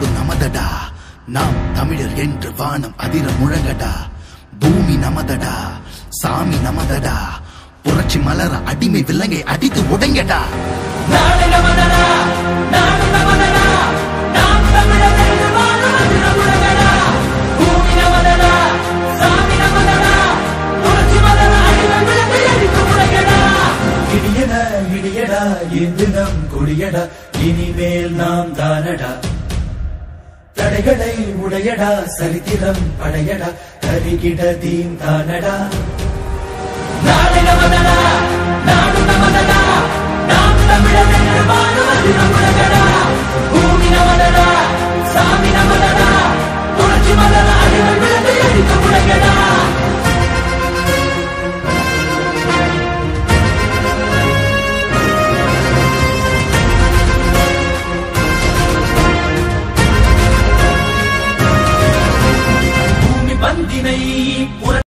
நாடு நமதடா நாம் தமிழர் என்று வானம் அதிர முழங்கடா பூமி நமதடா சாமி நமதடா புரட்சி மலர அடிமை விலங்கை அடித்து உடைங்கடா நாடு நமதடா நாடு நமதடா நாம் தமிழர் என்று வாழும் அதிர உலகடா பூமி நமதடா சாமி நமதடா புரட்சி மலர அடிமை விலங்கை அடித்து உலகடா இடியடா இடியடா இது நம் கொடியடா இனிமேல் நாம் தானடா தடைகளை உடையடா சரித்திரம் படையடா கருகிட தீம் தானடா நாடு நமதடா நாடு நமதடா நாம் தமிழர் என்று வாழும் அதிர உலகடா பூமி நமதடா சாமி நமதடா புரட்சி மலர அடிமை விலங்கை அடித்து உலகடா பூமி பந்தினை புர